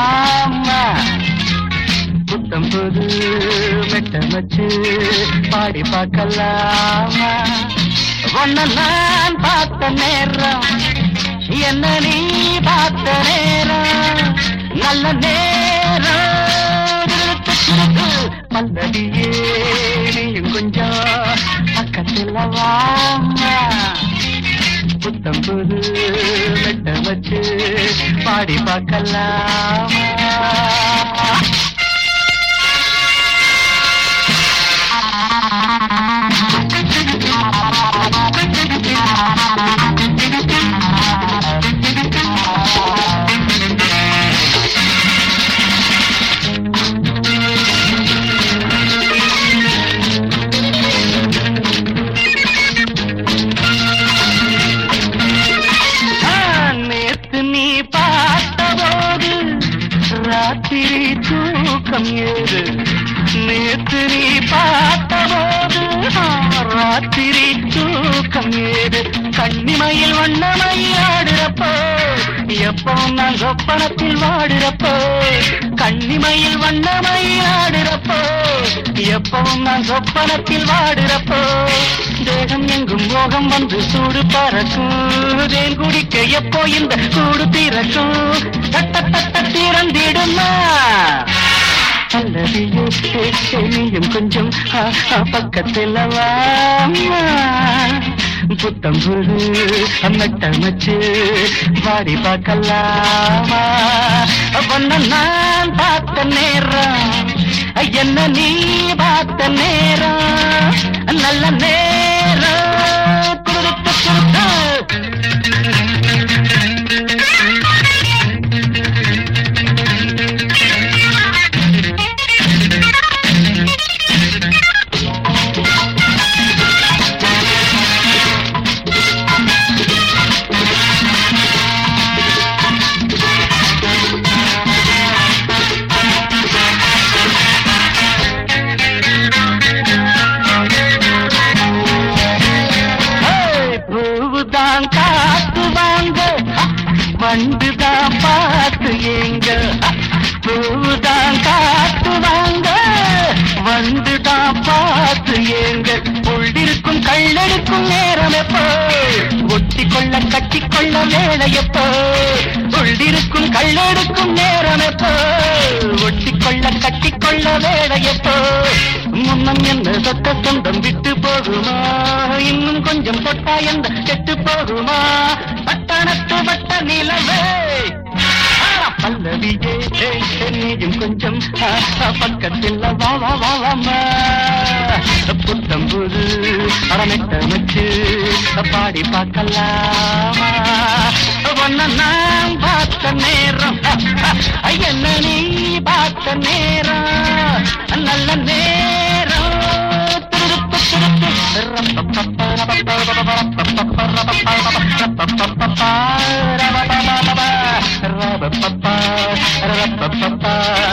வாமா புத்தம் புது மெட்ட வச்சு பாடி பார்க்கலாமா ஒன்ன நான் பார்த்த நேரம் என்ன நீ பார்த்த நேரம் நல்ல நேரம் மல்லடியே நீயும் கொஞ்சம் பக்கத்துல வாமா புத்தம் புது மெட்ட வச்சு பாடி பார்க்கலாமா நான் நேத்து நீ பார்த்தபோது ராத்திரி தூக்கம் ஏது நேத்து நீ பார்த்தபோது ஆ, ராத்திரி தூக்கம் ஏது கண்ணிமையில் வண்ணமயில் ஆடுறப்போ எப்பவும் நான் சொப்பனத்தில் வாடுறப்போ கண்ணிமையில் வண்ணமயில் ஆடுறப்போ எப்பவும் நான் சொப்பனத்தில் வாடுறப்போ தேகம் எங்கும் மோகம் வந்து சூடு பறக்கும் தேன் குடிக்க எப்போ இந்த கூடு திறக்கும் தட்ட தட்ட திறந்திடுமா அல்லதியே நீயும் கொஞ்சம் ஆ, ஆ, பக்கத்தில் வாம்மா. புத்தம் புது மெட்டமைச்சு வாடி பார்க்கலாமா பொண்ண நான் பார்த்த நேரம் என்ன நீ பார்த்த நேரம் நல்ல நேரம் குடுத்த குடுத்த ஏய், பூவுதான் காத்து வாங்க வண்டுதான் பார்த்து ஏங்க பூவுதான் காத்து வாங்க வண்டுதான் பார்த்து ஏங்க உள்ளிருக்கும் கள்ளெடுக்கும் நேரம் எப்போ ஒட்டி கொள்ள கட்டி கொள்ள வேலை எப்போ உள்ளிருக்கும் கள்ளெடுக்கும் நேரம் எப்போ ஒட்டி கொள்ள கட்டி கொள்ள வேலை எப்போ முன்னம் என்ன சொத்த சொந்தம் விட்டு போகுமா இன்னும் கொஞ்சம் தொட்டா எந்த கெட்டு போகுமா பட்டணத்து வட்ட நிலவே ஆ, பல்லவியே ஏ, ஏ, நீயும் கொஞ்சம் ஆ, ஆ, பக்கத்தில் வா வா வா வாமா புத்தம் புது அரமெட்ட வச்சு பாடி பார்க்கலாமா ஒன்ன நான் பார்த்த நேரம் ஆ, ஆ, என்ன நீ பார்த்த நேரம் நல்ல நேரம் துருத்து துருத்து ரப்பப்பப்பா